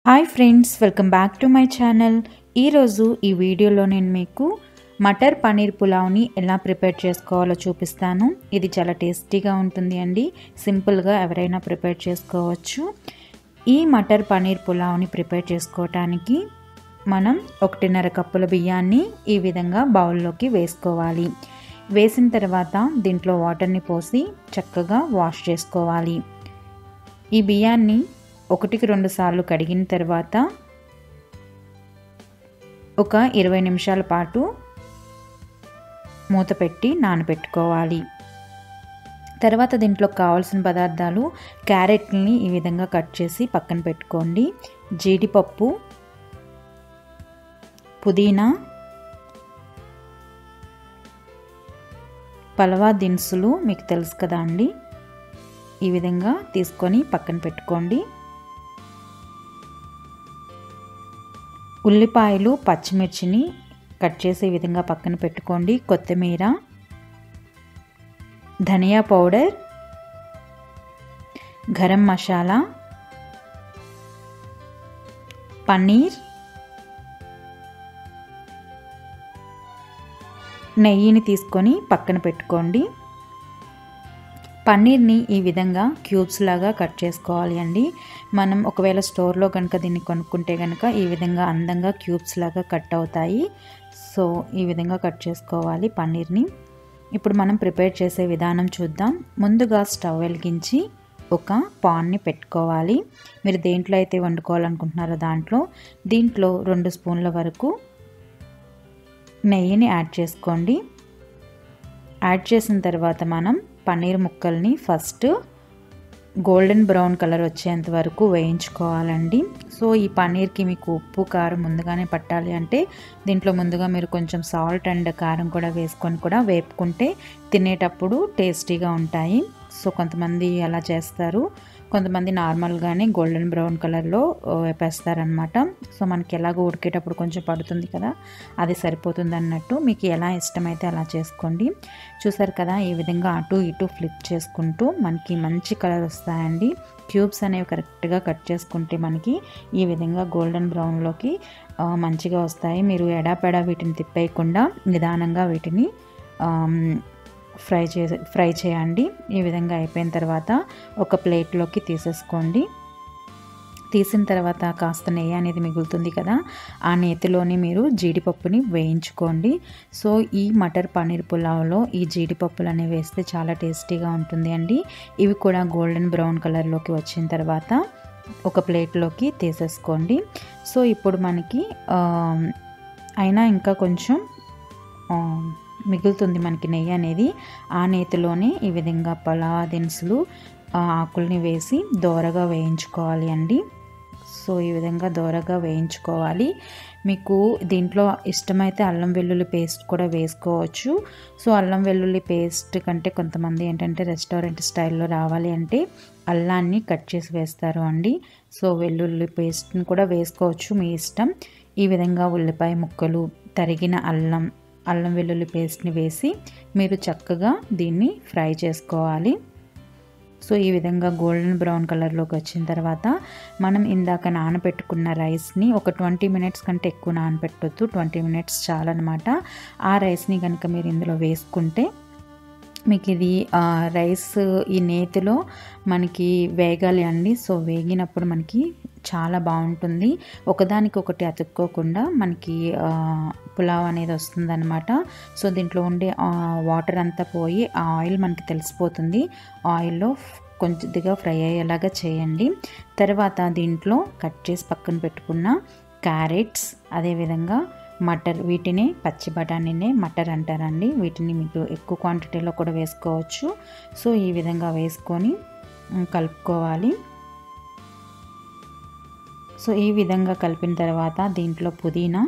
hi friends welcome back to my channel ఈరోజు ఈ వీడియోలో నేను మీకు మటర్ పనీర్ పులావ్ని ఎలా ప్రిపేర్ చేసుకోవాలో చూపిస్తాను ఇది చాలా టేస్టీగా ఉంటుంది అండి సింపుల్గా ఎవరైనా ప్రిపేర్ చేసుకోవచ్చు ఈ మటర్ పనీర్ పులావ్ని ప్రిపేర్ చేసుకోవటానికి మనం ఒకటిన్నర కప్పుల బియ్యాన్ని ఈ విధంగా బౌల్లోకి వేసుకోవాలి వేసిన తర్వాత దీంట్లో వాటర్ని పోసి చక్కగా వాష్ చేసుకోవాలి ఈ బియ్యాన్ని ఒకటికి రెండు సార్లు కడిగిన తర్వాత ఒక ఇరవై నిమిషాల పాటు మూత పెట్టి నానబెట్టుకోవాలి తర్వాత దీంట్లో కావాల్సిన పదార్థాలు క్యారెట్ని ఈ విధంగా కట్ చేసి పక్కన పెట్టుకోండి జీడిపప్పు పుదీనా పలవా దినుసులు మీకు తెలుసు కదా అండి ఈ విధంగా తీసుకొని పక్కన పెట్టుకోండి ఉల్లిపాయలు పచ్చిమిర్చిని కట్ చేసే విధంగా పక్కన పెట్టుకోండి కొత్తిమీర ధనియా పౌడర్ గరం మసాలా పన్నీర్ నెయ్యిని తీసుకొని పక్కన పెట్టుకోండి పన్నీర్ని ఈ విధంగా క్యూబ్స్ లాగా కట్ చేసుకోవాలి అండి మనం ఒకవేళ స్టోర్లో కనుక దీన్ని కొనుక్కుంటే కనుక ఈ విధంగా అందంగా క్యూబ్స్ లాగా కట్ అవుతాయి సో ఈ విధంగా కట్ చేసుకోవాలి పన్నీర్ని ఇప్పుడు మనం ప్రిపేర్ చేసే విధానం చూద్దాం ముందుగా స్టవ్ వెలిగించి ఒక పాన్ని పెట్టుకోవాలి మీరు దేంట్లో అయితే వండుకోవాలనుకుంటున్నారో దాంట్లో దీంట్లో రెండు స్పూన్ల వరకు నెయ్యిని యాడ్ చేసుకోండి యాడ్ చేసిన తర్వాత మనం పన్నీర్ ముక్కల్ని ఫస్ట్ గోల్డెన్ బ్రౌన్ కలర్ వచ్చేంత వరకు వేయించుకోవాలండి సో ఈ పన్నీర్కి మీకు ఉప్పు కారం ముందుగానే పట్టాలి అంటే దీంట్లో ముందుగా మీరు కొంచెం సాల్ట్ అండ్ కారం కూడా వేసుకొని కూడా వేపుకుంటే తినేటప్పుడు టేస్టీగా ఉంటాయి సో కొంతమంది అలా చేస్తారు కొంతమంది నార్మల్గానే గోల్డెన్ బ్రౌన్ కలర్లో వేపేస్తారనమాట సో మనకి ఎలాగో ఉడికేటప్పుడు కొంచెం పడుతుంది కదా అది సరిపోతుంది అన్నట్టు మీకు ఎలా ఇష్టమైతే అలా చేసుకోండి చూసారు కదా ఈ విధంగా అటు ఇటు ఫ్లిప్ చేసుకుంటూ మనకి మంచి కలర్ వస్తాయండి క్యూబ్స్ అనేవి కరెక్ట్గా కట్ చేసుకుంటే మనకి ఈ విధంగా గోల్డెన్ బ్రౌన్లోకి మంచిగా వస్తాయి మీరు ఎడాపెడా వీటిని తిప్పేయకుండా నిదానంగా వీటిని ఫ్రై చే ఫ్రై చేయండి ఈ విధంగా అయిపోయిన తర్వాత ఒక ప్లేట్లోకి తీసేసుకోండి తీసిన తర్వాత కాస్త నెయ్యి అనేది మిగులుతుంది కదా ఆ నేతిలోని మీరు జీడిపప్పుని వేయించుకోండి సో ఈ మటర్ పన్నీర్ పులావ్లో ఈ జీడిపప్పులు అనేవి వేస్తే చాలా టేస్టీగా ఉంటుంది అండి ఇవి కూడా గోల్డెన్ బ్రౌన్ కలర్లోకి వచ్చిన తర్వాత ఒక ప్లేట్లోకి తీసేసుకోండి సో ఇప్పుడు మనకి అయినా ఇంకా కొంచెం మిగులుతుంది మనకి నెయ్యి అనేది ఆ నేతిలోనే ఈ విధంగా పలావా దినుసులు ఆకుల్ని వేసి దోరగా వేయించుకోవాలి అండి సో ఈ విధంగా దోరగా వేయించుకోవాలి మీకు దీంట్లో ఇష్టమైతే అల్లం వెల్లుల్లి పేస్ట్ కూడా వేసుకోవచ్చు సో అల్లం వెల్లుల్లి పేస్ట్ కంటే కొంతమంది ఏంటంటే రెస్టారెంట్ స్టైల్లో రావాలి అంటే అల్లాన్ని కట్ చేసి వేస్తారు అండి సో వెల్లుల్లి పేస్ట్ని కూడా వేసుకోవచ్చు మీ ఇష్టం ఈ విధంగా ఉల్లిపాయ ముక్కలు తరిగిన అల్లం అల్లం వెల్లుల్లి పేస్ట్ని వేసి మీరు చక్కగా దీన్ని ఫ్రై చేసుకోవాలి సో ఈ విధంగా గోల్డెన్ బ్రౌన్ కలర్లోకి వచ్చిన తర్వాత మనం ఇందాక నానబెట్టుకున్న రైస్ని ఒక ట్వంటీ మినిట్స్ కంటే ఎక్కువ నానబెట్టొద్దు ట్వంటీ మినిట్స్ చాలన్నమాట ఆ రైస్ని కనుక మీరు ఇందులో వేసుకుంటే మీకు ఇది రైస్ ఈ నేతిలో మనకి వేగాలి అండి సో వేగినప్పుడు మనకి చాలా బాగుంటుంది ఒకదానికొకటి అతుక్కోకుండా మనకి పులావ్ అనేది వస్తుందన్నమాట సో దీంట్లో ఉండే వాటర్ అంతా పోయి ఆ ఆయిల్ మనకి తెలిసిపోతుంది ఆయిల్లో కొంచెంగా ఫ్రై అయ్యేలాగా చేయండి తర్వాత దీంట్లో కట్ చేసి పక్కన పెట్టుకున్న క్యారెట్స్ అదేవిధంగా మటర్ వీటిని పచ్చి బఠానీనే మటర్ అంటారండి వీటిని మీకు ఎక్కువ క్వాంటిటీలో కూడా వేసుకోవచ్చు సో ఈ విధంగా వేసుకొని కలుపుకోవాలి సో ఈ విధంగా కలిపిన తర్వాత దీంట్లో పుదీనా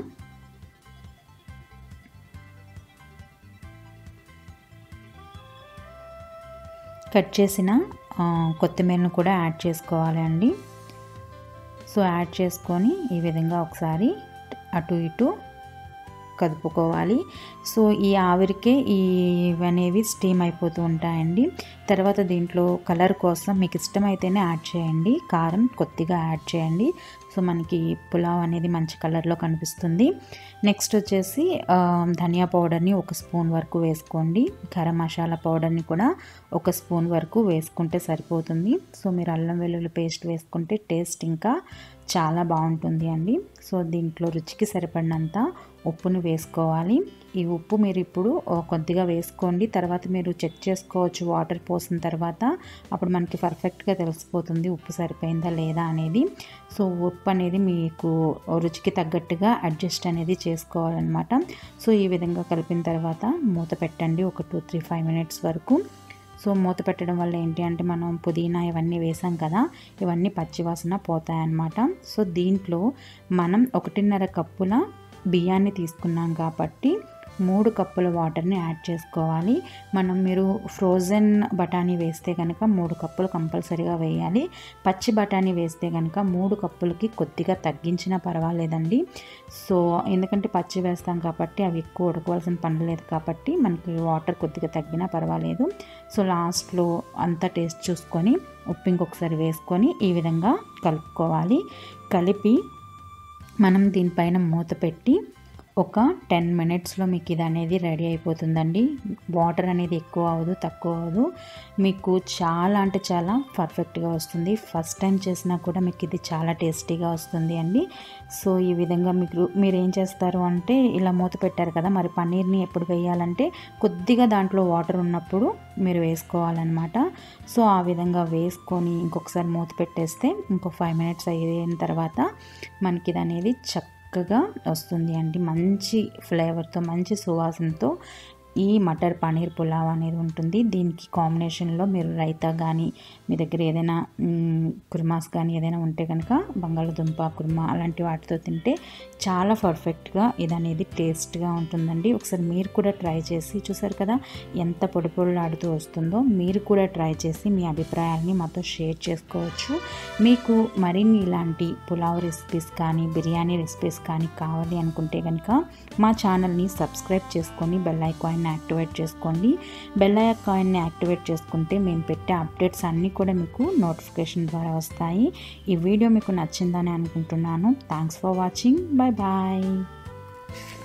కట్ చేసిన కొత్తిమీరను కూడా యాడ్ చేసుకోవాలి అండి సో యాడ్ చేసుకొని ఈ విధంగా ఒకసారి అటు ఇటు కదుపుకోవాలి సో ఈ ఆవిరికే ఈ ఇవనేవి స్టీమ్ అయిపోతూ ఉంటాయండి తర్వాత దీంట్లో కలర్ కోసం మీకు ఇష్టమైతేనే యాడ్ చేయండి కారం కొద్దిగా యాడ్ చేయండి సో మనకి పులావ్ అనేది మంచి కలర్లో కనిపిస్తుంది నెక్స్ట్ వచ్చేసి ఆ, ధనియా పౌడర్ని ఒక స్పూన్ వరకు వేసుకోండి గరం మసాలా పౌడర్ని కూడా ఒక స్పూన్ వరకు వేసుకుంటే సరిపోతుంది సో మీరు అల్లం వెల్లుల్లి పేస్ట్ వేసుకుంటే టేస్ట్ ఇంకా చాలా బాగుంటుంది అండి సో దీంట్లో రుచికి సరిపడినంత ఉప్పుని వేసుకోవాలి ఈ ఉప్పు మీరు ఇప్పుడు ఆ, కొద్దిగా వేసుకోండి తర్వాత మీరు చెక్ చేసుకోవచ్చు వాటర్ పోసిన తర్వాత అప్పుడు మనకి పర్ఫెక్ట్గా తెలిసిపోతుంది ఉప్పు సరిపోయిందా లేదా అనేది సో ఉప్పు అనేది మీకు రుచికి తగ్గట్టుగా అడ్జస్ట్ అనేది చేసుకోవాలన్నమాట సో ఈ విధంగా కలిపిన తర్వాత మూత పెట్టండి ఒక టూ త్రీ ఫైవ్ మినిట్స్ వరకు సో మూత పెట్టడం వల్ల ఏంటి అంటే మనం పుదీనా ఇవన్నీ వేసాం కదా ఇవన్నీ పచ్చివాసన పోతాయన్నమాట సో దీంట్లో మనం ఒకటిన్నర కప్పుల బియ్యాన్ని తీసుకున్నాం కాబట్టి మూడు కప్పుల వాటర్ని యాడ్ చేసుకోవాలి మనం మీరు ఫ్రోజన్ బఠానీ వేస్తే కనుక మూడు కప్పులు కంపల్సరీగా వేయాలి పచ్చి బఠానీ వేస్తే కనుక మూడు కప్పులకి కొద్దిగా తగ్గించినా పర్వాలేదండి సో ఎందుకంటే పచ్చి వేస్తాం కాబట్టి అవి ఎక్కువ ఉడకవలసిన పని లేదు కాబట్టి మనకి వాటర్ కొద్దిగా తగ్గినా పర్వాలేదు సో లాస్ట్లో అంతా టేస్ట్ చూసుకొని ఉప్పు ఇంకొకసారి వేసుకొని ఈ విధంగా కలుపుకోవాలి కలిపి మనం దీనిపైన మూత పెట్టి ఒక టెన్ మినిట్స్లో మీకు ఇది అనేది రెడీ అయిపోతుందండి వాటర్ అనేది ఎక్కువ అవ్వదు తక్కువ అవ్వదు మీకు చాలా అంటే చాలా పర్ఫెక్ట్గా వస్తుంది ఫస్ట్ టైం చేసినా కూడా మీకు ఇది చాలా టేస్టీగా వస్తుంది అండి సో ఈ విధంగా మీకు మీరు ఏం చేస్తారు అంటే ఇలా మూత పెట్టారు కదా మరి పన్నీర్ని ఎప్పుడు వేయాలంటే కొద్దిగా దాంట్లో వాటర్ ఉన్నప్పుడు మీరు వేసుకోవాలన్నమాట సో ఆ విధంగా వేసుకొని ఇంకొకసారి మూత పెట్టేస్తే ఇంకో ఫైవ్ మినిట్స్ అయిన తర్వాత మనకి ఇది అనేది చక్కగా వస్తుంది అండి మంచి ఫ్లేవర్తో మంచి సువాసనతో ఈ మటర్ పనీర్ పులావ్ అనేది ఉంటుంది దీనికి కాంబినేషన్లో మీరు రైతా కానీ మీ దగ్గర ఏదైనా మ్, కుర్మాస్ కానీ ఏదైనా ఉంటే కనుక బంగాళదుంప కుర్మా అలాంటి వాటితో తింటే చాలా పర్ఫెక్ట్గా ఇది అనేది టేస్ట్గా ఉంటుందండి ఒకసారి మీరు కూడా ట్రై చేసి చూసారు కదా ఎంత పొడి పొడిలాడుతూ వస్తుందో మీరు కూడా ట్రై చేసి మీ అభిప్రాయాలని మాతో షేర్ చేసుకోవచ్చు మీకు మరిన్ని ఇలాంటి పులావ్ రెసిపీస్ కానీ బిర్యానీ రెసిపీస్ కానీ కావాలి అనుకుంటే కనుక మా ఛానల్ని సబ్స్క్రైబ్ చేసుకొని బెల్ ఐకాన్ని యాక్టివేట్ చేసుకోండి బెల్ ఐకాన్ని యాక్టివేట్ చేసుకుంటే మేము పెట్టే అప్డేట్స్ అన్నీ కూడా మీకు నోటిఫికేషన్ ద్వారా వస్తాయి ఈ వీడియో మీకు నచ్చిందని అనుకుంటున్నాను thanks for watching bye bye